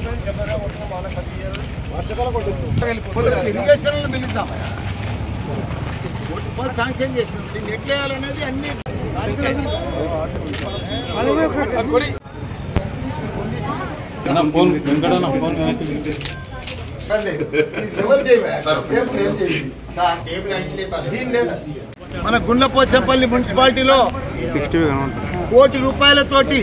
ఇరిగేషన్లు పిలుద్దాం వాళ్ళు శాంక్షన్ చేసినాం దీన్ని ఎట్లా వేయాలనేది అన్ని ఫోన్ వెంకటన్న ఫోన్ వెనక్కి మన గుండ్లపోచంపల్లి మున్సిపాలిటీలో కోటి రూపాయలతోటి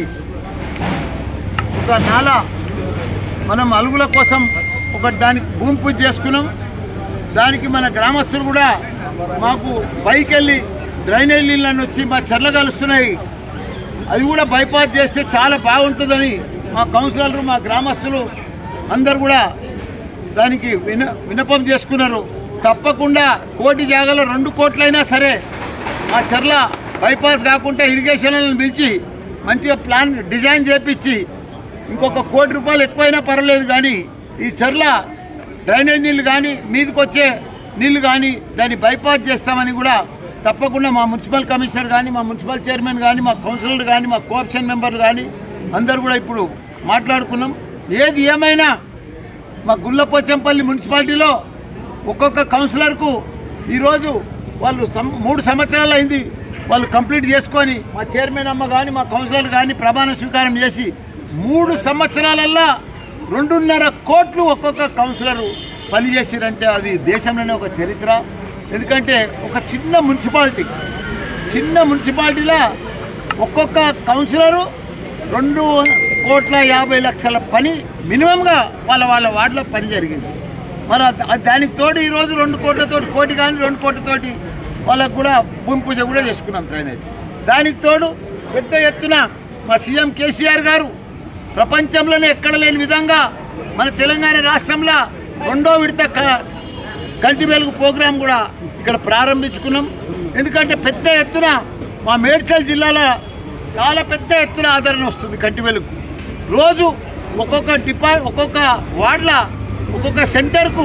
ఒక నాల మనం అలుగుల కోసం ఒక దానికి భూమి పూజ చేసుకున్నాం దానికి మన గ్రామస్తులు కూడా మాకు పైకి వెళ్ళి డ్రైనేజ్ నీళ్ళని వచ్చి మా చెర్ల కలుస్తున్నాయి అది కూడా బైపాస్ చేస్తే చాలా బాగుంటుందని మా కౌన్సిలర్లు మా గ్రామస్తులు అందరు కూడా దానికి విన వినపం చేసుకున్నారు తప్పకుండా కోటి జాగాలో రెండు కోట్లైనా సరే మా చర్ల బైపాస్ కాకుండా ఇరిగేషన్లను పిలిచి మంచిగా ప్లాన్ డిజైన్ చేపించి ఇంకొక కోటి రూపాయలు ఎక్కువైనా పర్వాలేదు కానీ ఈ చర్ల డ్రైనేజ్ నీళ్ళు కానీ మీదకి వచ్చే నీళ్ళు కానీ దాన్ని బైపాస్ చేస్తామని కూడా తప్పకుండా మా మున్సిపల్ కమిషనర్ కానీ మా మున్సిపల్ చైర్మన్ కానీ మా కౌన్సిలర్ కానీ మా కోఆప్షన్ మెంబర్లు కానీ అందరు కూడా ఇప్పుడు మాట్లాడుకున్నాం ఏది ఏమైనా మా గుల్లపోచంపల్లి మున్సిపాలిటీలో ఒక్కొక్క కౌన్సిలర్కు ఈరోజు వాళ్ళు సం- మూడు సంవత్సరాలు అయింది వాళ్ళు కంప్లీట్ చేసుకొని మా చైర్మన్ అమ్మ కానీ మా కౌన్సిలర్ కానీ ప్రమాణ స్వీకారం చేసి మూడు సంవత్సరాలల్లా రెండున్నర కోట్లు ఒక్కొక్క కౌన్సిలర్ పనిచేసిరంటే అది దేశంలోనే ఒక చరిత్ర ఎందుకంటే ఒక చిన్న మున్సిపాలిటీ చిన్న మున్సిపాలిటీలో ఒక్కొక్క కౌన్సిలరు రెండు కోట్ల యాభై లక్షల పని మినిమంగా వాళ్ళ వాళ్ళ వార్డులో పని జరిగింది మరి దా- దానికి తోడు ఈరోజు రెండు కోట్లతోటి కోటి కానీ రెండు కోట్లతోటి వాళ్ళకు కూడా భూమి పూజ కూడా చేసుకున్నాం డ్రైనేజ్ దానికి తోడు పెద్ద ఎత్తున మా సీఎం కేసీఆర్ గారు ప్రపంచంలోనే ఎక్కడ లేని విధంగా మన తెలంగాణ రాష్ట్రంలో రెండో విడత క- కంటి వెలుగు ప్రోగ్రాం కూడా ఇక్కడ ప్రారంభించుకున్నాం ఎందుకంటే పెద్ద ఎత్తున మా మేడ్చల్ జిల్లాలో చాలా పెద్ద ఎత్తున ఆదరణ వస్తుంది కంటి వెలుగు రోజు ఒక్కొక్క డిపా ఒక్కొక్క వార్డుల ఒక్కొక్క సెంటర్కు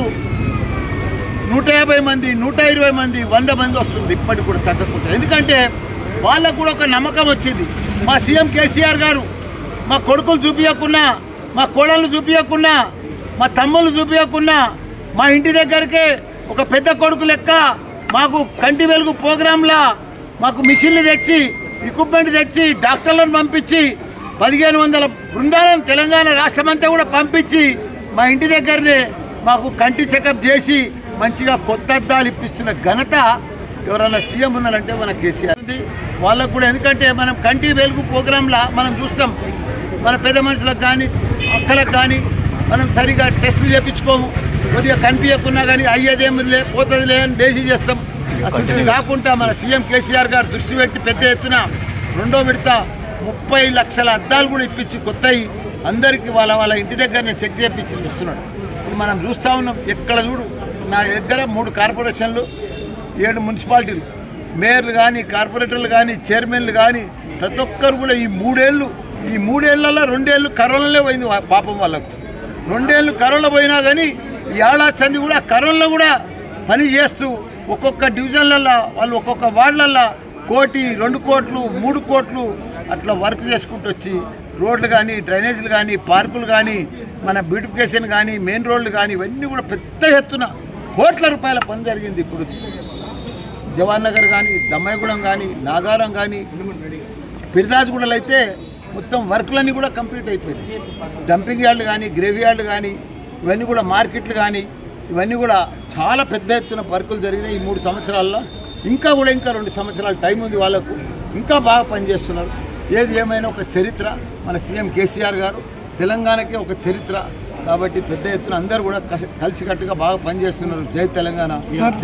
నూట యాభై మంది నూట ఇరవై మంది వంద మంది వస్తుంది ఇప్పటికి కూడా తగ్గకుండా ఎందుకంటే వాళ్ళకు కూడా ఒక నమ్మకం వచ్చింది మా సీఎం కేసీఆర్ గారు మా కొడుకులు చూపించకున్నా మా కోడళ్ళు చూపించకున్నా మా తమ్ముళ్ళు చూపించకున్నా మా ఇంటి దగ్గరికే ఒక పెద్ద కొడుకు లెక్క మాకు కంటి వెలుగు ప్రోగ్రాంలా మాకు మిషన్లు తెచ్చి ఎక్విప్మెంట్ తెచ్చి డాక్టర్లను పంపించి పదిహేను వందల బృందాలను తెలంగాణ రాష్ట్రం అంతా కూడా పంపించి మా ఇంటి దగ్గరనే మాకు కంటి చెకప్ చేసి మంచిగా కొత్త అద్దాలు ఇప్పిస్తున్న ఘనత ఎవరైనా సీఎం ఉన్నారంటే మన కేసీఆర్ ఉంది వాళ్ళకు కూడా ఎందుకంటే మనం కంటి వెలుగు ప్రోగ్రాంలా మనం చూస్తాం మన పెద్ద మనుషులకు కానీ అక్కలకు కానీ మనం సరిగా టెస్టులు చేయించుకోము కొద్దిగా కనిపించకున్నా కానీ అయ్యేదేమిలే పోతుందిలే అని డేసీ చేస్తాం అసలు కాకుండా మన సీఎం కేసీఆర్ గారు దృష్టి పెట్టి పెద్ద ఎత్తున రెండో విడత ముప్పై లక్షల అద్దాలు కూడా ఇప్పించి కొత్తవి అందరికీ వాళ్ళ వాళ్ళ ఇంటి దగ్గరనే చెక్ చేయించి ఇస్తున్నాడు ఇప్పుడు మనం చూస్తూ ఉన్నాం ఎక్కడ చూడు నా దగ్గర మూడు కార్పొరేషన్లు ఏడు మున్సిపాలిటీలు మేయర్లు కానీ కార్పొరేటర్లు కానీ చైర్మన్లు కానీ ప్రతి ఒక్కరు కూడా ఈ మూడేళ్ళు ఈ మూడేళ్లలో రెండేళ్ళు కరోనాలే పోయింది వా- పాపం వాళ్ళకు రెండేళ్ళు కరోనా పోయినా కానీ ఈ ఏడాది సంది కూడా కరోనాలో కూడా పని చేస్తూ ఒక్కొక్క డివిజన్లల్లో వాళ్ళు ఒక్కొక్క వార్డులల్లో కోటి రెండు కోట్లు మూడు కోట్లు అట్లా వర్క్ చేసుకుంటూ వచ్చి రోడ్లు కానీ డ్రైనేజీలు కానీ పార్కులు కానీ మన బ్యూటిఫికేషన్ కానీ మెయిన్ రోడ్లు కానీ ఇవన్నీ కూడా పెద్ద ఎత్తున కోట్ల రూపాయల పని జరిగింది ఇప్పుడు జవహర్ నగర్ కానీ దమ్మాయిగూడెం కానీ నాగారం కానీ పిరిదాజ్గూడలో అయితే మొత్తం వర్క్లన్నీ కూడా కంప్లీట్ అయిపోయింది డంపింగ్ యార్డ్లు కానీ గ్రేవ్ యార్డ్లు కానీ ఇవన్నీ కూడా మార్కెట్లు కానీ ఇవన్నీ కూడా చాలా పెద్ద ఎత్తున వర్కులు జరిగినాయి ఈ మూడు సంవత్సరాల్లో ఇంకా కూడా ఇంకా రెండు సంవత్సరాల టైం ఉంది వాళ్ళకు ఇంకా బాగా పనిచేస్తున్నారు ఏది ఏమైనా ఒక చరిత్ర మన సీఎం కేసీఆర్ గారు తెలంగాణకి ఒక చరిత్ర కాబట్టి పెద్ద ఎత్తున అందరూ కూడా కసి- కలిసికట్టుగా బాగా పనిచేస్తున్నారు జై తెలంగాణ